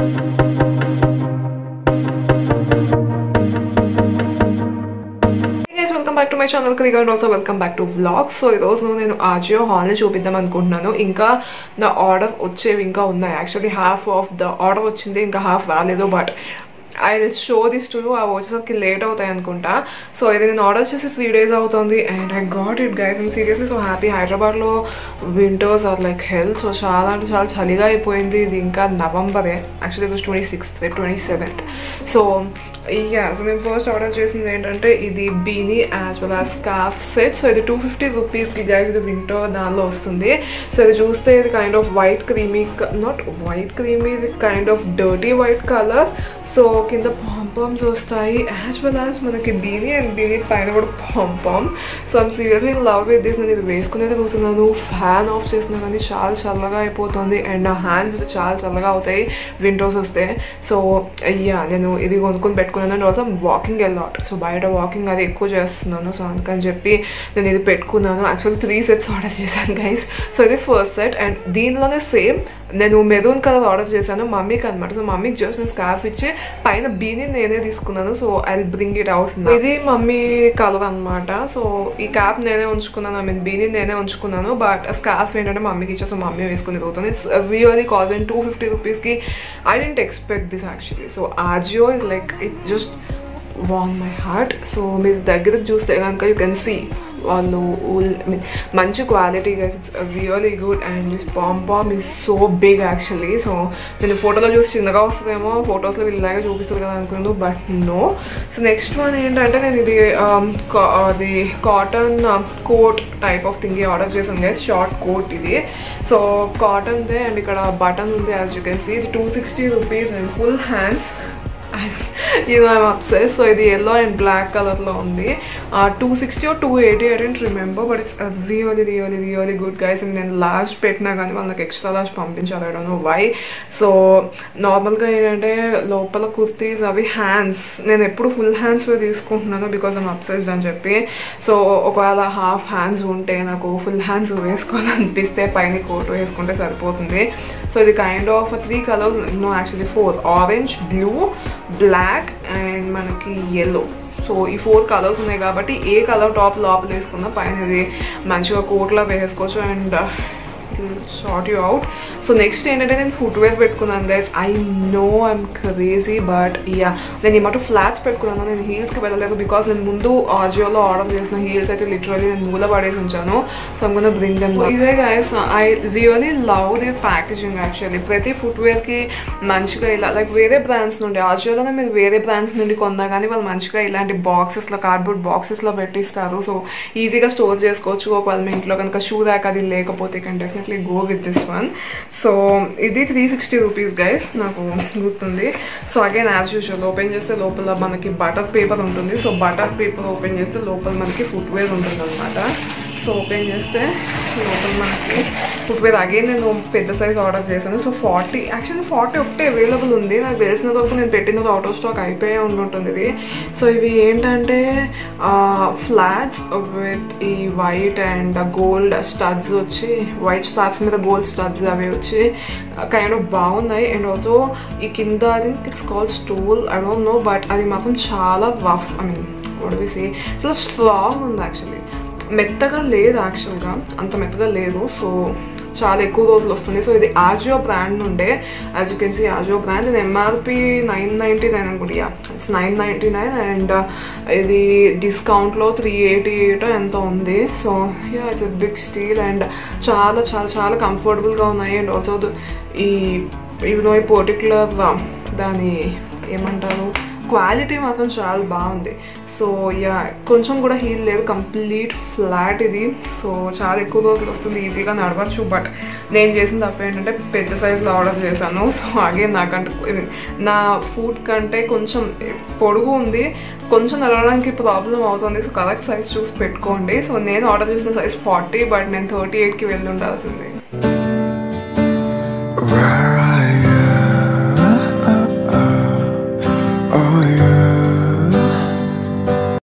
Welcome back to my channel crick and also welcome back to vlog so ఈరోజు నేను ఆజియో హాల్ని చూపిద్దాం అనుకుంటున్నాను ఇంకా నా ఆర్డర్ వచ్చేవి ఇంకా ఉన్నాయి actually half of the order వచ్చింది ఇంకా హాఫ్ రాలేదు but I will show this to ఆ వచ్చేసరికి లేట్ అవుతాయి అనుకుంటా సో ఇది నేను ఆర్డర్ చేసి త్రీ డేస్ అవుతుంది and I got it guys and seriously so happy హైదరాబాద్లో winters are like health so చాలా అంటే చాలా చలిగా అయిపోయింది ఇది ఇంకా నవంబరే యాక్చువల్లీ ఇది twenty sixth twenty seventh so yeah so నేను ఫస్ట్ ఆర్డర్ చేసింది ఏంటంటే ఇది beanie as well as scarf set so ఇది టూ ఫిఫ్టీ రూపీస్కి గైస్ ఇది వింటర్ దానిలో వస్తుంది సో ఇది చూస్తే ఇది kind of white creamy not white creamy ఇది kind of dirty white colour so కింద పాంపామ్స్ వస్తాయి యాజ్ వెల్ యాజ్ మనకి బీనీ అండ్ బీనీ పైన కూడా pompom so I'm seriously love with this నేను ఇది వేసుకునే తిరుగుతున్నాను ఫ్యాన్ ఆఫ్ చేసినా కానీ చాలా చల్లగా అయిపోతుంది అండ్ నా హ్యాండ్స్ చాలా చల్లగా అవుతాయి విండోస్ వస్తే సో అయ్యా నేను ఇది కొనుక్కొని పెట్టుకున్నాను అండ్ ఆల్సో వాకింగ్ వెళ్ళాట్ సో బయట వాకింగ్ అది ఎక్కువ చేస్తున్నాను సో అందుకని చెప్పి నేను ఇది పెట్టుకున్నాను యాక్చువల్లీ త్రీ సెట్స్ ఆర్డర్ చేశాను గైస్ సో ఇది ఫస్ట్ సెట్ అండ్ దీనిలోనే సేమ్ నేను మెరూన్ కలర్ ఆర్డర్ చేశాను మమ్మీకి అనమాట సో మమ్మీకి జస్ట్ నేను స్కార్ఫ్ ఇచ్చి పైన బీని నేనే తీసుకున్నాను so I bring it out ఇది మమ్మీ కలర్ అనమాట సో ఈ క్యాప్ నేనే ఉంచుకున్నాను ఐ మీన్ బీని నేనే ఉంచుకున్నాను బట్ స్కార్ఫ్ ఏంటంటే మమ్మీకి ఇచ్చా సో మమ్మీ వేసుకుని తిరుగుతుంది it's really cost and two fifty రూపీస్కి I didn't expect this actually so Ajio is like it just won my heart so మీరు దగ్గరకు చూస్తే కనుక యూ కెన్ సీ వాళ్ళు మీన్ మంచి quality guys it's really good and this pompom is so big actually so నేను ఫోటోలో చూసి చిన్నగా వస్తుందేమో ఫొటోస్లో వీళ్ళలాగా చూపిస్తారు కదా అనుకున్నాను but no so next one ఏంటంటే నేను ఇది అది cotton coat type of thing order చేశాను గైస్ షార్ట్ కోట్ ఇది సో కాటన్దే అండ్ ఇక్కడ బటన్ ఉంది యాజ్ యూ కెన్ సీ ఇది two sixty rupees and full hands ఇది ఐమ్ అప్సెస్ సో ఇది ఎల్లో అండ్ బ్లాక్ కలర్లో ఉంది two sixty two eighty I don't remember but it's really really really good guys and నేను last పెట్టినా కానీ వాళ్ళకి extra last పంపించాలి I don't know why so నార్మల్గా ఏంటంటే లోపల కుర్తీస్ అవి హ్యాండ్స్ నేను ఎప్పుడు ఫుల్ హ్యాండ్స్ తీసుకుంటున్నాను బికాజ్ ఐమ్ అప్సెస్డ్ అని చెప్పి సో ఒకవేళ హాఫ్ హ్యాండ్స్ ఉంటే నాకు ఫుల్ హ్యాండ్స్ వేసుకోవాలనిపిస్తే పైన కోట్ వేసుకుంటే సరిపోతుంది సో ఇది kind of three colours no actually four orange blue black and మనకి ఎల్లో సో ఈ ఫోర్ కలర్స్ ఉన్నాయి కాబట్టి ఏ కలర్ టాప్ లోపల వేసుకున్నా పైన ఇది మంచిగా కోట్లా వేసుకోవచ్చు and short you out so next ఏంటంటే నేను ఫుట్వేర్ పెట్టుకున్నాను guys I know I'm crazy but ya నేను ఏమంటూ ఫ్లాట్స్ పెట్టుకున్నాను నేను హీల్స్కి వెళ్ళలేదు బికాస్ నేను ముందు ఆజియోలో ఆర్డర్ చేసిన హీల్స్ అయితే లిటరలీ నేను మూల పడేసి ఉంచాను so I'm gonna bring them ఇదే guys I really love the packaging actually ప్రతి ఫుట్వేర్కి మంచిగా ఇలా లైక్ వేరే బ్రాండ్స్ నుండి ఆజియోలోనే మీరు వేరే బ్రాండ్స్ నుండి కొన్నా కానీ వాళ్ళు మంచిగా ఇలాంటి బాక్సెస్లో కార్డ్బోర్డ్ బాక్సెస్లో పెట్టిస్తారు సో ఈజీగా స్టోర్ చేసుకోవచ్చు ఒకవేళ మీ ఇంట్లో కనుక షూ ర్యాక్ అది లేకపోతే can definitely go with this one so ఇది త్రీ సిక్స్టీ రూపీస్ గైస్ నాకు గుర్తుంది so again as usual open చేస్తే లోపల మనకి బటర్ పేపర్ ఉంటుంది సో బటర్ పేపర్ ఓపెన్ చేస్తే లోపల మనకి ఫుట్వేర్ ఉంటుంది అనమాట సో ఓపెన్ చేస్తే లోపల మనకి ఫుట్వేర్ అగైన్ నేను పెద్ద సైజ్ ఆర్డర్ చేశాను సో ఫార్టీ యాక్చువల్లీ ఫార్టీ ఒకటే అవైలబుల్ ఉంది నాకు తెలిసిన వరకు నేను పెట్టిన అవుట్ ఆఫ్ స్టాక్ అయిపోయే ఉంటుంటుంది ఇది సో ఇవి ఏంటంటే ఫ్లాట్స్ విత్ ఈ వైట్ అండ్ గోల్డ్ స్టడ్స్ వచ్చి వైట్ స్టార్స్ మీద గోల్డ్ స్టడ్స్ అవి వచ్చి కైండ్ ఆఫ్ బాగున్నాయి అండ్ ఆల్సో ఈ కింద I think it's call stool I don't know but అది మాత్రం చాలా రఫ్ ఐ మీన్ వడిసి సో స్ట్రాంగ్ ఉంది యాక్చువల్లీ మెత్తగా లేదు యాక్చువల్గా అంత మెత్తగా లేదు సో చాలా ఎక్కువ రోజులు వస్తుంది సో ఇది ఆజియో బ్రాండ్ నుండే as you can see Ajio brand ఇది ఎంఆర్పి నైన్ నైంటీ నైన్ అనుకుంటా it's nine ninety nine and ఇది డిస్కౌంట్లో త్రీ ఎయిటీ ఎయిట్ ఎంత ఉంది so ya it's big steal and చాలా చాలా చాలా కంఫర్టబుల్గా ఉన్నాయి అండ్ ఆల్సో ఈ ఇవి ఈ పర్టికులర్ దాని ఏమంటారు క్వాలిటీ మాత్రం చాలా బాగుంది సో యా కొంచెం కూడా హీల్ లేదు కంప్లీట్ ఫ్లాట్ ఇది సో చాలా ఎక్కువ రోజులు వస్తుంది ఈజీగా నడవచ్చు బట్ నేను చేసిన తప్ప ఏంటంటే పెద్ద సైజులో ఆర్డర్ చేశాను సో అలాగే నాకంటే నా ఫుడ్ కంటే కొంచెం పొడుగు ఉంది కొంచెం నడవడానికి ప్రాబ్లం అవుతుంది సో కరెక్ట్ సైజ్ చూసి పెట్టుకోండి సో నేను ఆర్డర్ చేసిన సైజ్ ఫార్టీ బట్ నేను థర్టీ ఎయిట్కి వెళ్ళి ఉండాల్సింది Right.